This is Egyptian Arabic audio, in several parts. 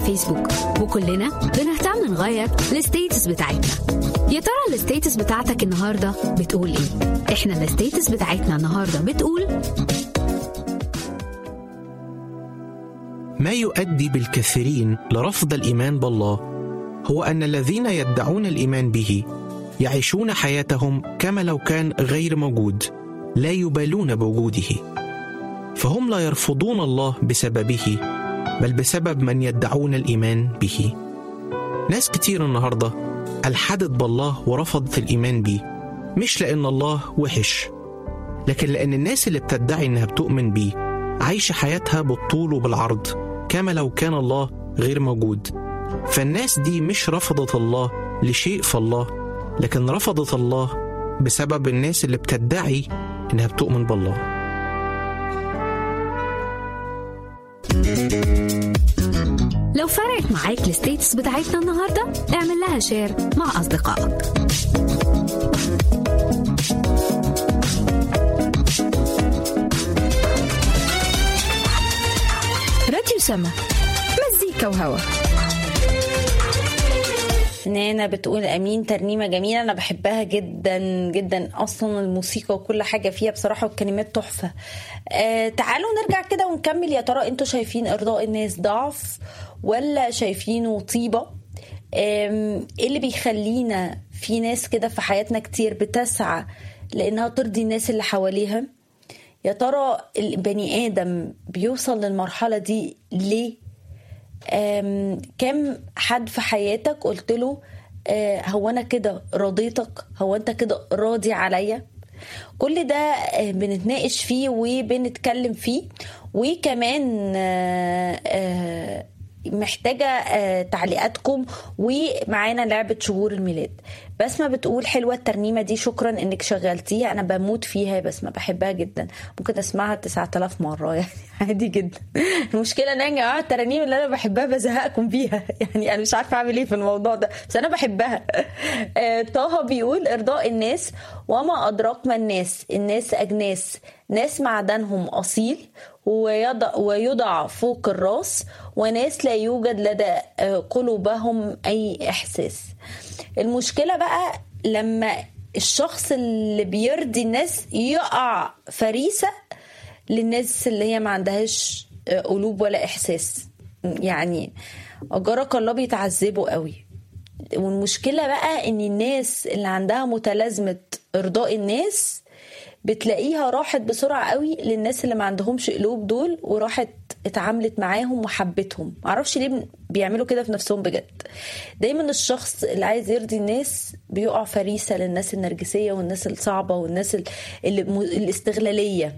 فيسبوك وكلنا بنهتم نغير الستيتس بتاعتنا يا ترى الستيتس بتاعتك النهارده بتقول ايه احنا الستيتس بتاعتنا النهارده بتقول ما يؤدي بالكثيرين لرفض الايمان بالله هو ان الذين يدعون الايمان به يعيشون حياتهم كما لو كان غير موجود لا يبالون بوجوده فهم لا يرفضون الله بسببه بل بسبب من يدعون الايمان به ناس كتير النهارده الحدت بالله ورفضت الايمان به مش لان الله وحش لكن لان الناس اللي بتدعي انها بتؤمن بيه عايشه حياتها بالطول وبالعرض كما لو كان الله غير موجود فالناس دي مش رفضت الله لشيء في الله لكن رفضت الله بسبب الناس اللي بتدعي انها بتؤمن بالله لو فرقت معاك الستيتس بتاعتنا النهارده اعمل لها شير مع اصدقائك راديو سما مزيكا وهوا نانا بتقول امين ترنيمه جميله انا بحبها جدا جدا اصلا الموسيقى وكل حاجه فيها بصراحه والكلمات تحفه آه تعالوا نرجع كده ونكمل يا ترى انتوا شايفين ارضاء الناس ضعف ولا شايفينه طيبه آم، ايه اللي بيخلينا في ناس كده في حياتنا كتير بتسعى لانها ترضي الناس اللي حواليها يا ترى البني ادم بيوصل للمرحله دي ليه آم، كم حد في حياتك قلت له آه، هو انا كده رضيتك هو انت كده راضي عليا كل ده آه، بنتناقش فيه وبنتكلم فيه وكمان آه، آه، محتاجة آه، تعليقاتكم ومعانا لعبة شهور الميلاد بسمة بتقول حلوة الترنيمة دي شكرا انك شغلتيها انا بموت فيها يا بسمة بحبها جدا ممكن اسمعها 9000 مرة يعني عادي جدا المشكلة ان انا يا جماعة الترانيم اللي انا بحبها بزهقكم بيها يعني انا مش عارفة اعمل ايه في الموضوع ده بس انا بحبها آه، طه بيقول ارضاء الناس وما ادراك ما الناس الناس اجناس ناس معدنهم اصيل ويضع, ويضع فوق الراس وناس لا يوجد لدى آه، قلوبهم اي احساس المشكله بقى لما الشخص اللي بيرضي الناس يقع فريسه للناس اللي هي ما عندهاش آه، قلوب ولا احساس يعني اجرك الله بيتعذبوا قوي والمشكله بقى ان الناس اللي عندها متلازمه ارضاء الناس بتلاقيها راحت بسرعه قوي للناس اللي ما عندهمش قلوب دول وراحت اتعاملت معاهم وحبتهم معرفش ليه بيعملوا كده في نفسهم بجد دايما الشخص اللي عايز يرضي الناس بيقع فريسه للناس النرجسيه والناس الصعبه والناس ال- اللي الاستغلاليه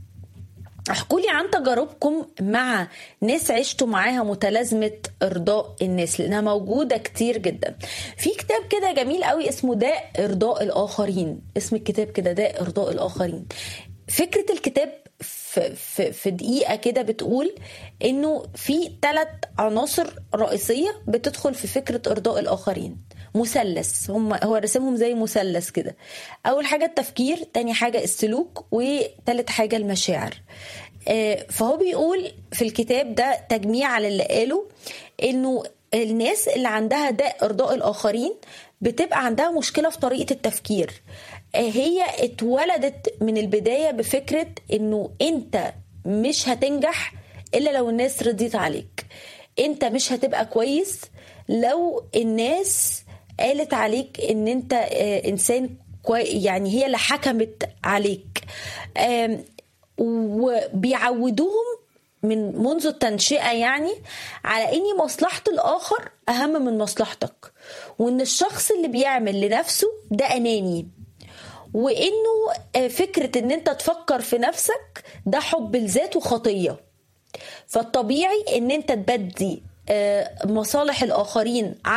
احكوا لي عن تجاربكم مع ناس عشتوا معاها متلازمه ارضاء الناس لانها موجوده كتير جدا في كتاب كده جميل قوي اسمه داء ارضاء الاخرين اسم الكتاب كده داء ارضاء الاخرين فكره الكتاب في, في, في دقيقه كده بتقول انه في ثلاث عناصر رئيسيه بتدخل في فكره ارضاء الاخرين مثلث هم هو رسمهم زي مثلث كده اول حاجه التفكير تاني حاجه السلوك وتالت حاجه المشاعر آه، فهو بيقول في الكتاب ده تجميع على اللي قاله انه الناس اللي عندها داء ارضاء الاخرين بتبقى عندها مشكله في طريقه التفكير آه، هي اتولدت من البدايه بفكره انه انت مش هتنجح الا لو الناس رضيت عليك انت مش هتبقى كويس لو الناس قالت عليك ان انت آه، انسان كوي يعني هي اللي حكمت عليك آم، وبيعودوهم من منذ التنشئة يعني على ان مصلحة الاخر اهم من مصلحتك وان الشخص اللي بيعمل لنفسه ده اناني وانه آه، فكرة ان انت تفكر في نفسك ده حب الذات وخطية فالطبيعي ان انت تبدي آه، مصالح الاخرين